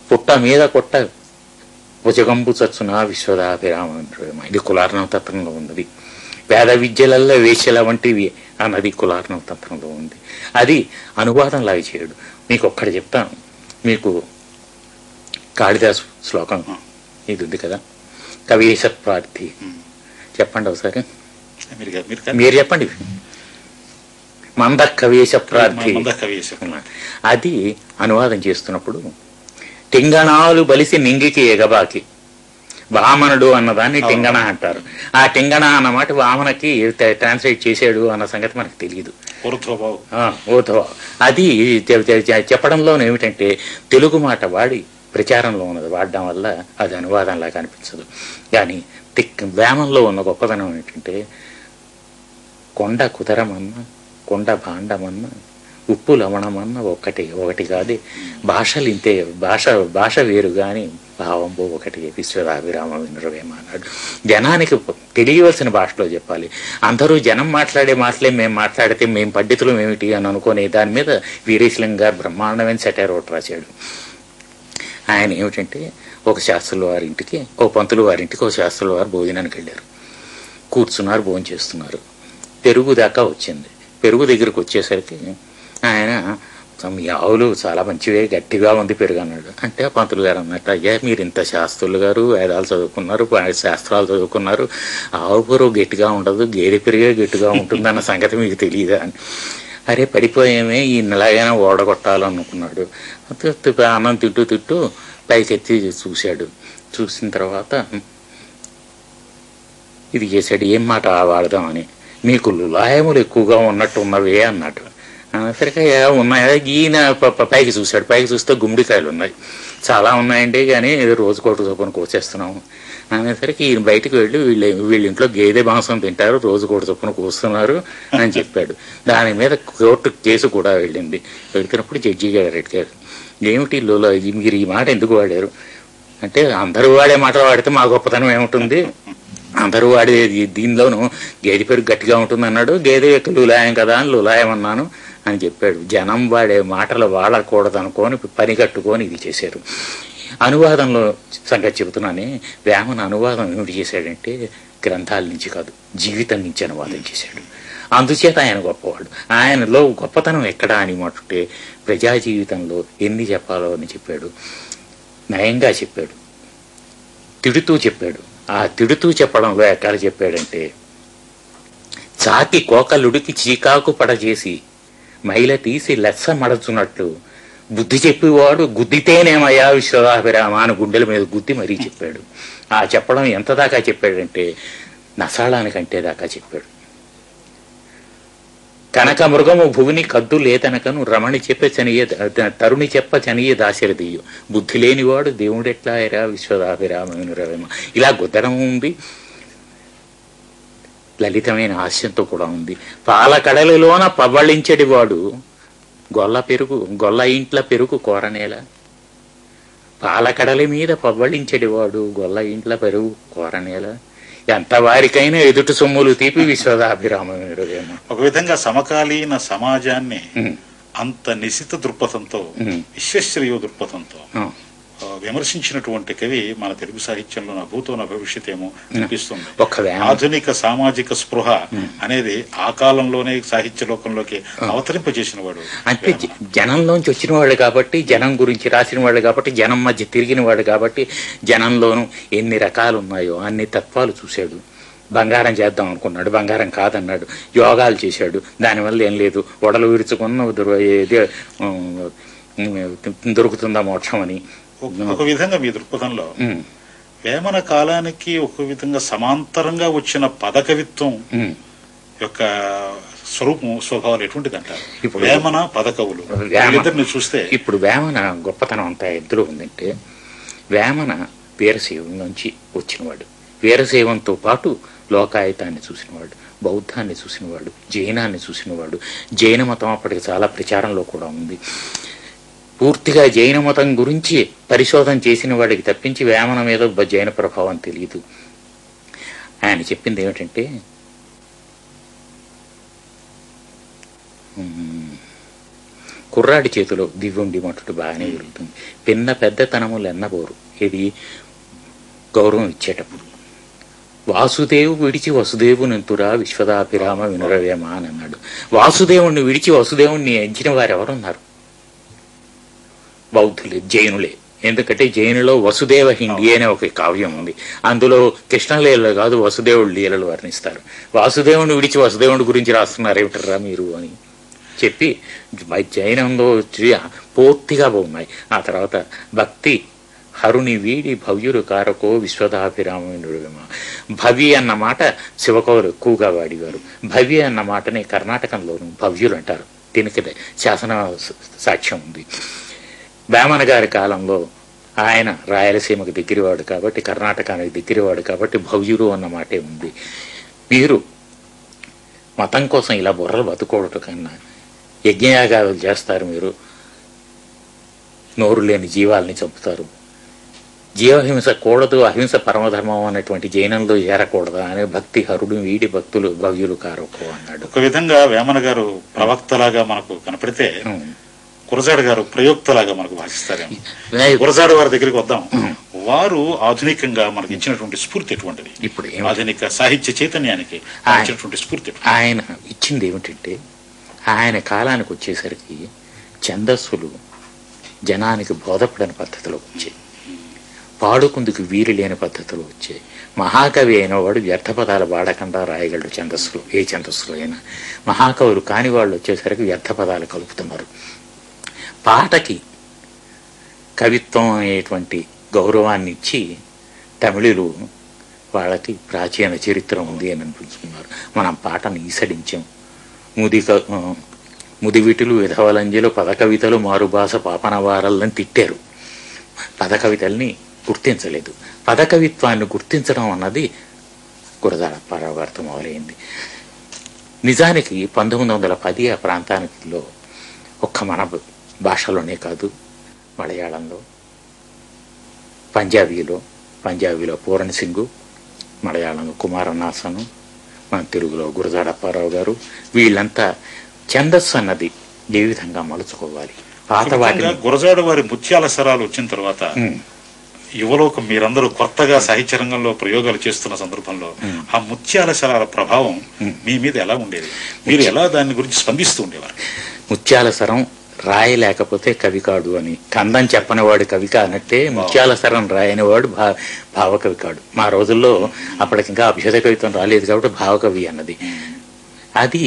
పుట్ట మీద కొట్ట భుజగంబు చచ్చున విశ్వదాభిరామ ఇది కులార్ణవ తత్వంలో ఉన్నది వేద విద్యలలో వేశ్యల వంటివి అన్నది కులార్ణవ తత్వంలో ఉంది అది అనువాదం లాగా చేయడు మీకు ఒక్కటి చెప్తాను మీకు కాళిదాసు శ్లోకం ఇది ఉంది కదా కవీశ ప్రార్థి చెప్పండి ఒకసారి మీరు కా- మీరు కా- మీరు చెప్పండి మంద కవీశ ప్రార్థి మంద కవీశం. అది అనువాదం చేస్తున్నప్పుడు టింగణాలు బలిసి నింగికి ఎగబాకి వామనుడు అన్నదాన్ని టింగణ అంటారు ఆ టింగణ అన్నమాట వామనకి ట్రాన్స్లేట్ చేశాడు అన్న సంగతి మనకు తెలియదు ఊర్ధ్వభావం ఆ, ఓతో అది చె- చె- చె- చెప్పడంలో ఏమిటంటే తెలుగు మాట వాడి ప్రచారంలో ఉన్నది వాడడం వల్ల అది అనువాదంలా కనిపించదు కానీ తిక్ వేమంలో ఉన్న గొప్పతనం ఏంటంటే కొండ కుదరమన్న కొండ భాండమన్న ఉప్పు లవణమన్న ఒక్కటి ఒకటి కాదు భాషలు ఇంతే భాష భాష వేరు కానీ భావంబో ఒకటి విశ్వదాభిరామ వినురవేమ అన్నాడు జనానికి తెలియవలసిన భాషలో చెప్పాలి అందరూ జనం మాట్లాడే మాటలే మేము మాట్లాడితే మేము పండితులం ఏమిటి అని అనుకునే దాని మీద వీరేశలింగ గారు బ్రహ్మాండమైన సెటైర్ ఒకటి రాశాడు ఆయన ఏమిటంటే ఒక శాస్త్రుల వారి ఇంటికి ఓ పంతులు వారి ఇంటికి ఒక శాస్త్రుల వారు భోజనానికి వెళ్ళారు కూర్చున్నారు భోజనం చేస్తున్నారు పెరుగు దాకా వచ్చింది పెరుగు దగ్గరికి వచ్చేసరికి ఆయన "మీ ఆవులు చాలా మంచివే గట్టిగా ఉంది పెరుగు అన్నాడు అంటే ఆ పంతులు గారు అన్నట్టు అయ్యా మీరు ఇంత శాస్త్రులు గారు వేదాలు చదువుకున్నారు ప- శాస్త్రాలు చదువుకున్నారు ఆవు పెరుగు గట్టిగా ఉండదు గేదె పెరుగే గట్టిగా ఉంటుందన్న సంగతి మీకు తెలియదా అని అరే పడిపోయామే ఈ నెలగైనా ఓడగొట్టాలనుకున్నాడు తు- తు- అన్నం తింటూ తింటూ పైకెత్తి చూశాడు చూసిన తర్వాత ఇది చేశాడు ఏం మాట వాడదామని మీకు లులాయములు ఎక్కువగా ఉన్నట్టు ఉన్నవే అన్నట్టు సరిగా ఉన్నాయా ఈయన ప- ప- పైకి చూశాడు పైకి చూస్తే గుమ్మడికాయలు ఉన్నాయి చాలా ఉన్నాయండి కానీ ఏదో రోజు కోటు చొప్పున కోసేస్తున్నాము అనేసరికి ఈయన బయటికి వెళ్ళి వీళ్ళ వీళ్ళ ఇంట్లో గేదె మాంసం తింటారు రోజు కోటి చొప్పున కూస్తున్నారు అని చెప్పాడు దాని మీద కోర్టు కేసు కూడా వెళ్ళింది వెళ్తున్నప్పుడు జడ్జి గారు అడిగారు ఏమిటి లోలో ఇది మీరు ఈ మాట ఎందుకు వాడారు అంటే అందరూ వాడే మాట వాడితే మా గొప్పతనం ఏముంటుంది అందరూ వాడే దీ- దీనిలోనూ గేదె పెరుగు గట్టిగా ఉంటుంది అన్నాడు గేదె యొక్క లులాయం కదా అని లులాయం అన్నాను అని చెప్పాడు జనం వాడే మాటలు వాడకూడదు అనుకొని పని కట్టుకొని ఇది చేశారు అనువాదంలో సంగతి చెబుతున్నానే వేమన అనువాదం ఏమిటి చేశాడంటే గ్రంథాల నుంచి కాదు జీవితం నుంచి అనువాదం చేశాడు అందుచేత ఆయన గొప్పవాడు ఆయనలో గొప్పతనం ఎక్కడా అని మటుంటే ప్రజా జీవితంలో ఎన్ని చెప్పాలో అని చెప్పాడు నయంగా చెప్పాడు తిడుతూ చెప్పాడు ఆ తిడుతూ చెప్పడంలో ఎక్కడ చెప్పాడంటే చాకి కోకలుడికి చీకాకు పడజేసి మైల తీసి లెస్స మడచున్నట్లు బుద్ధి చెప్పేవాడు గుద్దితేనేమయ్యా విశ్వదాభిరామ అని గుండెల మీద గుద్ది మరీ చెప్పాడు ఆ చెప్పడం ఎంత దాకా చెప్పాడంటే నసాళానికంటే దాకా చెప్పాడు కనక మృగము భువిని కద్దు లేతనకను రమణి చెప్పే చనియే తరుణి చెప్ప చనియే దాశరథీయు బుద్ధి లేనివాడు దేవుడెట్లా ఎరా విశ్వదాభిరామ రవేమ ఇలా గుద్దడం ఉంది లలితమైన హాస్యంతో కూడా ఉంది పాల కడలిలోన పవ్వళించడివాడు గొల్ల పెరుగు గొల్ల ఇంట్ల పెరుగు కోరనేల పాల కడలి మీద పవ్వళించడివాడు గొల్ల ఇంట్ల పెరుగు కోరనేల ఎంత వారికైనా ఎదుటి సొమ్ములు తీపి విశ్వదాభిరామ ఒక విధంగా సమకాలీన సమాజాన్ని ఉమ్. అంత నిశిత దృక్పథంతో ఉమ్. విశ్వశ్రీయ దృక్పథంతో ఆ. ఆ, విమర్శించినటువంటి కవి మన తెలుగు సాహిత్యంలో నా భూతో నా భవిష్యత్ ఏమో అనిపిస్తుంది ఒక్క వేమ ఆధునిక సామాజిక స్పృహ అనేది ఆ కాలంలోనే సాహిత్య లోకంలోకి అవతరింపజేసిన వాడు అంటే జ- జనంలోంచి వచ్చిన వాడు కాబట్టి జనం గురించి రాసిన వాడు కాబట్టి జనం మధ్య తిరిగిన వాడు కాబట్టి జనంలోనూ ఎన్ని రకాలు ఉన్నాయో అన్ని తత్వాలు చూశాడు బంగారం చేద్దాం అనుకున్నాడు బంగారం కాదన్నాడు యోగాలు చేశాడు దానివల్ల ఏం లేదు ఒడలు విరుచుకున్న దొర- ఏది, ఉమ్, ఉమ్, దొరుకుతుందా మోక్షం అని ఒక- ఒక విధంగా మీ దృక్పథంలో ఉమ్, వేమన కాలానికి ఒక విధంగా సమాంతరంగా వచ్చిన పదకవిత్వం ఉమ్. యొక్క స్వరూపం స్వభావాలు ఎటువంటిది అంటారు ఇప్పుడు- వేమన పదకవులు వేమ- వీళ్ళిద్దరిని చూస్తే ఇప్పుడు వేమన గొప్పతనం అంతా ఎందులో ఉందంటే వేమన వీరశైవం నుంచి వచ్చినవాడు వీరశైవంతో పాటు లోకాయతాన్ని చూసినవాడు బౌద్ధాన్ని చూసినవాడు జైనాన్ని చూసినవాడు జైన మతం అప్పటికి చాలా ప్రచారంలో కూడా ఉంది పూర్తిగా జైన మతం గురించి పరిశోధన చేసిన వాడికి తప్పించి వేమన మీద బ- జైన ప్రభావం తెలియదు ఆయన చెప్పింది ఏమిటంటే ఉమ్, కుర్రాడి చేతిలో దివ్యుండి మట్టుడు బాగానే పెరుగుతుంది పిన్న పెద్దతనములు ఎన్నబోరు ఇది గౌరవం ఇచ్చేటప్పుడు వాసుదేవు విడిచి వసుదేవు నింతురా విశ్వదాభిరామ వినురవేమ అని అన్నాడు వాసుదేవుణ్ణి విడిచి వసుదేవుణ్ణి ఎంచిన వారు ఎవరున్నారు బౌద్ధులే జైనులే ఎందుకంటే జైనులో వసుదేవ హిందీ అనే ఒక కావ్యం ఉంది అందులో కృష్ణలీలలు కాదు వసుదేవుడు లీలలు వర్ణిస్తారు వాసుదేవుని విడిచి వసుదేవుడి గురించి రాస్తున్నారు ఏమిటరా మీరు అని చెప్పి జైనంలో వచ్చి పూర్తిగా బాగున్నాయి ఆ తర్వాత భక్తి హరుని వీడి భవ్యుడు కారకో విశ్వదాభిరాముడుమ భవి అన్న మాట శివకవులు ఎక్కువగా వాడివారు భవి అన్న మాటని కర్ణాటకంలోను భవ్యులు అంటారు దీనికి శాసన సాక్ష్యం ఉంది వేమన గారి కాలంలో ఆయన రాయలసీమకు దగ్గరవాడు కాబట్టి కర్ణాటకానికి దగ్గరవాడు కాబట్టి భవ్యుడు అన్న మాటే ఉంది మీరు మతం కోసం ఇలా బుర్రలు బతుకోవడం కన్నా యజ్ఞయాగాలు చేస్తారు మీరు నోరు లేని జీవాల్ని చంపుతారు జీవహింస కూడదు అహింస పరమధర్మం అన్నటువంటి జైనంలో చేరకూడదు అనే భక్తి హరుడు వీడి భక్తులు భవ్యులు కారకో అన్నాడు ఒక విధంగా వేమన గారు ప్రవక్తలాగా మనకు కనపడితే ఉం. గురజాడ గారు ప్రయోక్తలాగా మనకు భాషిస్తారేమో ఏ- గురజాడ వారి దగ్గరికి వద్దాం వారు ఆధునికంగా మనకి ఇచ్చినటువంటి స్ఫూర్తి ఎటువంటిది ఇప్పుడు ఏం ఆధునిక సాహిత్య చైతన్యానికి ఆయన- ఇచ్చినటువంటి స్ఫూర్తి ఎటువంటిది? ఆయన ఇచ్చింది ఏమిటంటే ఆయన కాలానికి వచ్చేసరికి ఛందస్సులు జనానికి బోధపడని పద్ధతిలో వచ్చాయి పాడుకుందుకు వీలు లేని పద్ధతిలో వచ్చాయి మహాకవి అయిన వాడు వ్యర్థ పదాలు వాడకుండా రాయగలడు ఛందస్సులు ఏ ఛందస్సులో అయినా మహాకవులు కాని వాళ్ళు వచ్చేసరికి వ్యర్థ పదాలు కలుపుతున్నారు పాటకి కవిత్వం అనేటువంటి గౌరవాన్ని ఇచ్చి తమిళులు వాళ్ళకి ప్రాచీన చరిత్ర ఉంది అని అనిపించుకున్నారు మనం పాటను ఈసడించాం ముదిక ఆ, ముదివిటులు విధవలంజలు పదకవితలు మారుభాష పాపనవారల్ని తిట్టారు పదకవితల్ని గుర్తించలేదు పదకవిత్వాన్ని గుర్తించడం అన్నది గురదాడప్పారావు గారితో మొదలైంది నిజానికి పంతొమ్మిది వందల పది ఆ ప్రాంతానికిలో ఒక్క మన భాషలోనే కాదు మలయాళంలో పంజాబీలో పంజాబీలో పూరణ్ సింగు మలయాళంలో కుమారనాసను మన తెలుగులో గురజాడప్పారావు గారు వీళ్ళంతా ఛందస్సు అన్నది ఏ విధంగా మలుచుకోవాలి పాత ముఖ్యంగా వాటిని గురజాడ వారి ముత్యాల సరాలు వచ్చిన తర్వాత ఉమ్, యువలోకం మీరందరూ కొత్తగా సాహిత్య రంగంలో ప్రయోగాలు చేస్తున్న సందర్భంలో ఆ ముత్యాల సరాల ప్రభావం మీ మీద ఎలా ఉండేది మీరు ఎలా దాని గురించి స్పందిస్తూ ఉండేవారు ముత్యాల సరం రాయలేకపోతే కవి కాడు అని కందం చెప్పనివాడు కవి కానట్టే ముత్యాల సరం రాయనివాడు భా భావకవి కాడు మా రోజుల్లో అప్పటికి ఇంకా అభ్యుదయ కవిత్వం రాలేదు కాబట్టి భావకవి అన్నది అది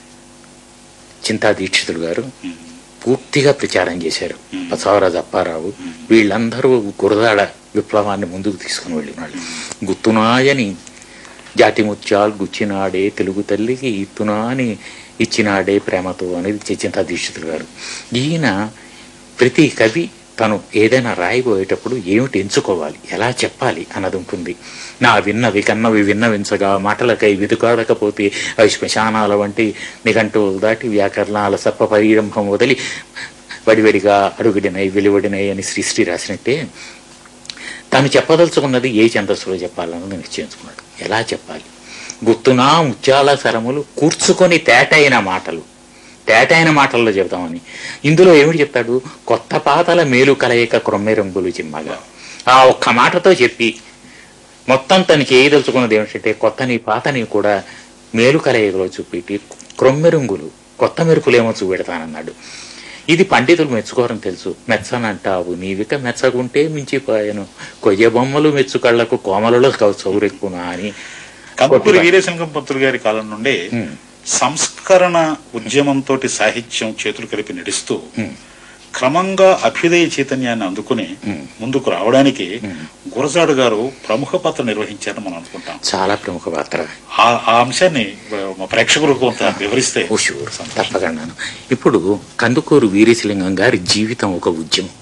చింతా దీక్షితులు గారు పూర్తిగా ప్రచారం చేశారు బసవరాజు అప్పారావు వీళ్ళందరూ గురదాడ విప్లవాన్ని ముందుకు తీసుకుని వెళ్ళినాళ్ళు గుత్తునాయని జాతి ముత్యాలు గుచ్చినాడే తెలుగు తల్లికి ఇత్తునా అని ఇచ్చినాడే ప్రేమతో అనేది చింతా దీక్షితులు గారు ఈయన ప్రతి కవి తను ఏదైనా రాయిపోయేటప్పుడు ఏమిటి ఎంచుకోవాలి ఎలా చెప్పాలి అన్నది ఉంటుంది నా విన్నవి కన్నవి విన్నవించగా మాటలకై వెతుకాడకపోతే అవి శ్మశానాల వంటి నిఘంటువులు దాటి వ్యాకరణాల సర్ప పరిరంభం వదిలి వడివడిగా అడుగుడినై వెలువడినై అని శ్రీశ్రీ రాసినట్టే తను చెప్పదలుచుకున్నది ఏ ఛందస్సులో చెప్పాలన్నది నిశ్చయించుకున్నాడు ఎలా చెప్పాలి గుర్తునా ముత్యాల సరములు కూర్చుకొని తేటైన మాటలు తేటైన మాటల్లో చెబుతామని ఇందులో ఏమిటి చెప్తాడు కొత్త పాతల మేలు కలయిక క్రొమ్మెరంగులు చిమ్మగా ఆ ఒక్క మాటతో చెప్పి మొత్తం తనకి ఏదలుచుకున్నది ఏమిటంటే కొత్తని పాతని కూడా మేలు కలయికలో చూపెట్టి క్రొమ్మెరుంగులు కొత్త మెరుపులేమో చూపెడతానన్నాడు ఇది పండితులు మెచ్చుకోరని తెలుసు మెచ్చనంటావు నీవిక మెచ్చకుంటే మించిపోయాను కొయ్య బొమ్మలు మెచ్చుకళ్లకు కోమలలో చౌరెక్కునా అని కందుకూరి వీరేశలింగం పంతులు గారి కాలం నుండి ఉమ్. సంస్కరణ ఉద్యమంతో సాహిత్యం చేతులు కలిపి నడుస్తూ ఉమ్. క్రమంగా అభ్యుదయ చైతన్యాన్ని అందుకుని ఉమ్. ముందుకు రావడానికి గురజాడు గారు ప్రముఖ పాత్ర నిర్వహించారని మనం అనుకుంటాం చాలా ప్రముఖ పాత్ర ఆ ఆ అంశాన్ని మా ప్రేక్షకులకు కొంత వివరిస్తే ఓ షూర్ తప్పకుండాను ఇప్పుడు కందుకూరు వీరేశలింగం గారి జీవితం ఒక ఉద్యమం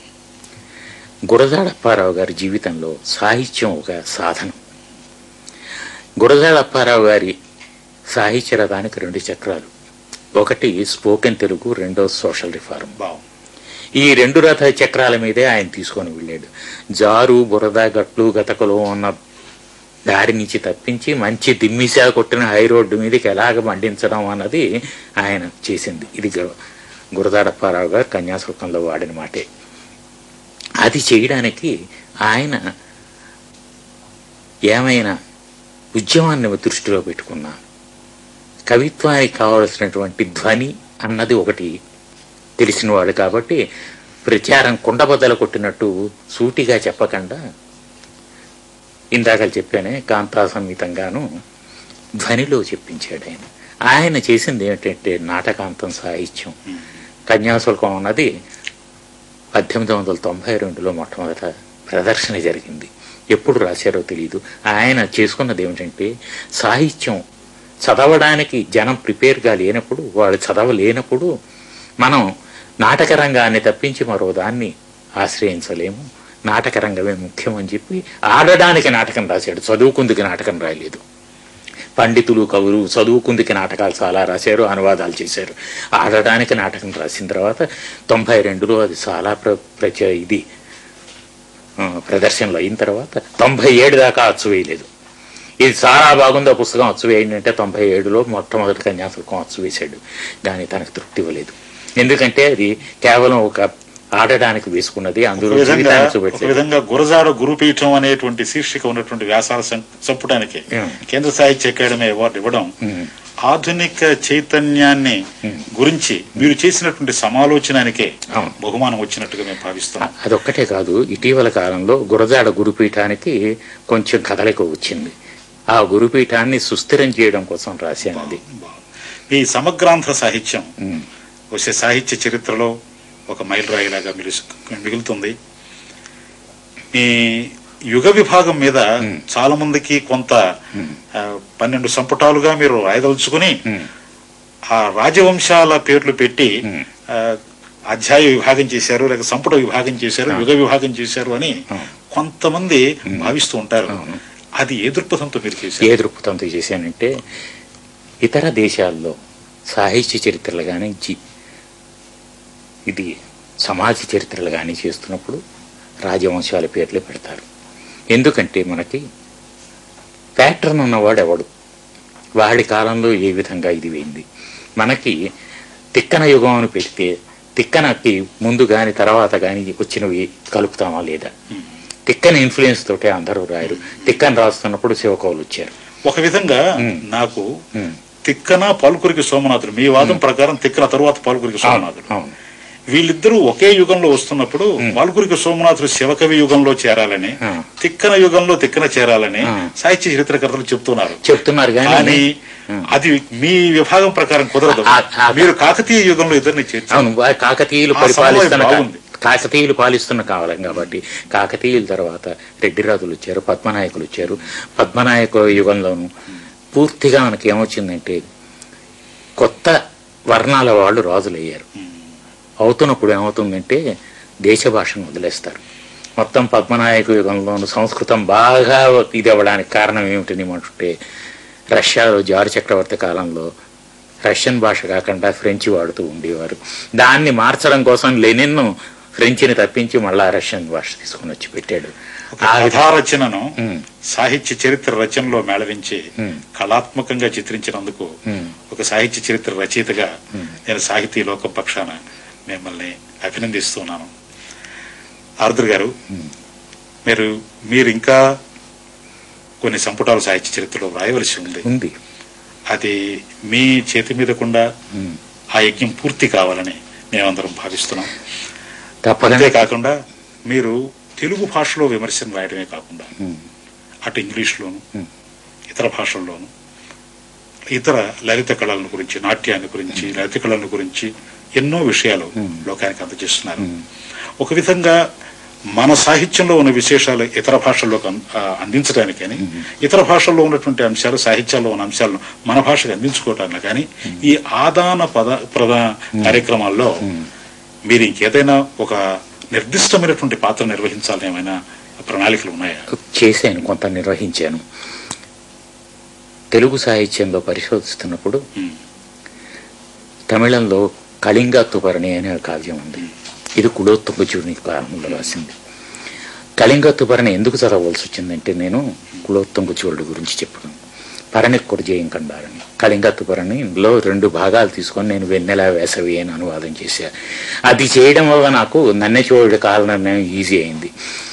గురజాడ అప్పారావు గారి జీవితంలో సాహిత్యం ఒక సాధనం గురజాడ అప్పారావు గారి సాహిత్య రథానికి రెండు చక్రాలు ఒకటి స్పోకెన్ తెలుగు రెండో సోషల్ రిఫార్మ్ బావు ఈ రెండు రథ చక్రాల మీదే ఆయన తీసుకొని వెళ్ళాడు జారు బురద గట్లు గతకలు ఉన్న దారి నుంచి తప్పించి మంచి దిమ్మిసా కొట్టిన హై రోడ్డు మీదకి ఎలాగ మండించడం అన్నది ఆయన చేసింది ఇది గ- గురదాడప్పారావు గారు కన్యాశుల్కంలో వాడిన మాటే అది చేయడానికి ఆయన ఏమైనా ఉద్యమాన్ని దృష్టిలో పెట్టుకున్నా కవిత్వానికి కావలసినటువంటి ధ్వని అన్నది ఒకటి తెలిసినవాడు కాబట్టి ప్రచారం కుండబద్దలు కొట్టినట్టు సూటిగా చెప్పకుండా ఇందాక చెప్పానే కాంతా సంహితంగాను ధ్వనిలో చెప్పించాడు ఆయన ఆయన చేసింది ఏమిటంటే నాటకాంతం సాహిత్యం కన్యాశుల్కం అన్నది పద్దెనిమిది వందల తొంభై రెండులో మొట్టమొదట ప్రదర్శన జరిగింది ఎప్పుడు రాశారో తెలియదు ఆయన చేసుకున్నది ఏమిటంటే సాహిత్యం చదవడానికి జనం ప్రిపేర్గా లేనప్పుడు వాళ్ళు చదవలేనప్పుడు మనం నాటక రంగాన్ని తప్పించి మరో దాన్ని ఆశ్రయించలేము నాటక రంగమే ముఖ్యం అని చెప్పి ఆడడానికి నాటకం రాశాడు చదువుకుందుకు నాటకం రాయలేదు పండితులు కవులు చదువుకుందుకి నాటకాలు చాలా రాశారు అనువాదాలు చేశారు ఆడడానికి నాటకం రాసిన తర్వాత తొంభై రెండులో అది చాలా ప్ర ప్రచ ఇది ఆ, ప్రదర్శనలు అయిన తర్వాత తొంభై ఏడు దాకా అచ్చు వేయలేదు ఇది చాలా బాగుంది ఆ పుస్తకం అచ్చు వేయండి అంటే తొంభై ఏడులో మొట్టమొదటి కన్యాశుల్కం అచ్చు వేశాడు కానీ తనకు తృప్తి ఇవ్వలేదు ఎందుకంటే అది కేవలం ఒక ఆడడానికి వేసుకున్నది ఒక అందులో విధంగా జీవితాన్ని ఒక చూపెట్టలేదు విధంగా గురజాడ గురుపీఠం అనేటువంటి శీర్షిక ఉన్నటువంటి వ్యాసాల సం- చంపడానికి Yeah. కేంద్ర సాహిత్య అకాడమీ అవార్డు ఇవ్వడం ఉమ్. ఆధునిక చైతన్యాన్ని గురించి మీరు చేసినటువంటి సమాలోచనానికే అవును. బహుమానం వచ్చినట్టుగా మేము భావిస్తున్నాం అదొక్కటే కాదు ఇటీవల కాలంలో గురజాడ గురుపీఠానికి కొంచెం కదలిక వచ్చింది ఆ గురుపీఠాన్ని సుస్థిరం చేయడం కోసం రాశానది ఈ సమగ్రాంధ్ర సాహిత్యం ఉమ్. వచ్చే సాహిత్య చరిత్రలో ఒక మైలురాయిలాగా మిలుసు- మిగులుతుంది ఈ యుగ విభాగం మీద చాలా మందికి కొంత ఆ, పన్నెండు సంపుటాలుగా మీరు రాయదలుచుకుని ఉమ్. ఆ రాజవంశాల పేర్లు పెట్టి ఉమ్. ఆ, అధ్యాయ విభాగం చేశారు లేక సంపుట విభాగం చేశారు యుగ విభాగం చేశారు అని కొంతమంది భావిస్తూ ఉంటారు అది ఏ దృక్పథంతో మీరు చేశారు ఏ దృక్పథంతో చేశానంటే ఇతర దేశాల్లో సాహిత్య చరిత్రలు కానీ జీ- ఇది సమాజ చరిత్రలు కానీ చేస్తున్నప్పుడు రాజవంశాల పేర్లే పెడతారు ఎందుకంటే మనకి ప్యాటర్న్ ఉన్నవాడు ఎవడు వాడి కాలంలో ఏ విధంగా ఇది పోయింది మనకి తిక్కన యుగం అని పెడితే తిక్కనకి ముందు గాని తర్వాత గాని వచ్చినవి కలుపుతామా లేదా తిక్కన ఇన్ఫ్లుయెన్స్ తోటే అందరూ రాయరు తిక్కన రాస్తున్నప్పుడు శివకవులు వచ్చారు ఒక విధంగా నాకు ఉమ్. తిక్కన పాల్కురికి సోమనాథుడు మీ వాదం ప్రకారం తిక్కన తరువాత పాల్కురికి సోమనాథుడు అవును వీళ్ళిద్దరూ ఒకే యుగంలో వస్తున్నప్పుడు పాల్కురికి సోమనాథుడు శివకవి యుగంలో చేరాలని ఆ. తిక్కన యుగంలో తిక్కన చేరాలని ఆ. సాహిత్య చరిత్రకర్తలు చెప్తున్నారు చెప్తున్నారు కానీ కానీ అది మీ విభాగం ప్రకారం కుదరదు ఆ- ఆ- మీరు కాకతీయ యుగంలో ఇద్దరిని చేర్చారు అవును వా- కాకతీయులు ఆ పరిపాలిస్తున్న సమన్వయం కా- బాగుంది. కాకతీయులు పాలిస్తున్న కాలం కాబట్టి కాకతీయుల తర్వాత రెడ్డిరాజులు వచ్చారు పద్మనాయకులు వచ్చారు పద్మనాయక యుగంలోను పూర్తిగా మనకి ఏమొచ్చిందంటే కొత్త వర్ణాల వాళ్ళు రాజులు అయ్యారు అవుతున్నప్పుడు ఏమవుతుందంటే దేశ భాషను వదిలేస్తారు మొత్తం పద్మనాయక యుగంలోను సంస్కృతం బాగా ఇది అవ్వడానికి కారణం ఏమిటని ఏమంటుంటే రష్యాలో జారు చక్రవర్తి కాలంలో రష్యన్ భాష కాకుండా ఫ్రెంచి వాడుతూ ఉండేవారు దాన్ని మార్చడం కోసం లెనిన్ ఫ్రెంచిని తప్పించి మళ్ళా రష్యన్ భాష తీసుకొని వచ్చి పెట్టాడు ఆ విధంగా- కథా రచనను ఉమ్, సాహిత్య చరిత్ర రచనలో మేళవించి ఉమ్, కళాత్మకంగా చిత్రించినందుకు ఉమ్. ఒక సాహిత్య చరిత్ర రచయితగా నేను సాహితీ లోకం పక్షాన మిమ్మల్ని అభినందిస్తున్నాను ఆరుద్ర గారు మీరు మీరు ఇంకా కొన్ని సంపుటాలు సాహిత్య చరిత్రలో వ్రాయవలసి ఉంది ఉంది అది మీ చేతి మీదకుండా ఉమ్. ఆ యజ్ఞం పూర్తి కావాలని మేమందరం భావిస్తున్నాం తప్పకుండా అంతేకాకుండా మీరు తెలుగు భాషలో విమర్శను రాయడమే కాకుండా ఉమ్, అటు ఇంగ్లీష్లోను Hmm. ఇతర భాషల్లోను ఇతర లలిత కళల గురించి నాట్యాన్ని గురించి లలిత కళల గురించి ఎన్నో విషయాలు లోకానికి అందజేస్తున్నారు ఒక విధంగా మన సాహిత్యంలో ఉన్న విశేషాలు ఇతర భాషల్లోకి అం- ఆ, అందించడానికని ఇతర భాషల్లో ఉన్నటువంటి అంశాలు సాహిత్యాల్లో ఉన్న అంశాలను మన భాషకు అందించుకోవటానికి కానీ ఈ ఆదాన పద ప్రధాన కార్యక్రమాల్లో మీరు ఇంకేదైనా ఒక నిర్దిష్టమైనటువంటి పాత్ర నిర్వహించాలని ఏమైనా ప్రణాళికలు ఉన్నాయా చేశాను కొంత నిర్వహించాను తెలుగు సాహిత్యంలో పరిశోధిస్తున్నప్పుడు ఉమ్. తమిళంలో కళింగ తుపర్ణి అనే ఒక కావ్యం ఉంది ఇది కులోత్తుంగచూడిని కాలంలో రాసింది కళింగ తుపర్ణి ఎందుకు చదవలసి వచ్చిందంటే నేను కులోత్తుంగచూరుడు గురించి చెప్పాను పరణిక్కుడు జయం కండారని కళింగత్తు పరణిలో రెండు భాగాలు తీసుకొని నేను వెన్నెల వేసవి అని అనువాదం చేశాను అది చేయడం వల్ల నాకు నన్నెచోడు కాల నిర్ణయం ఈజీ అయింది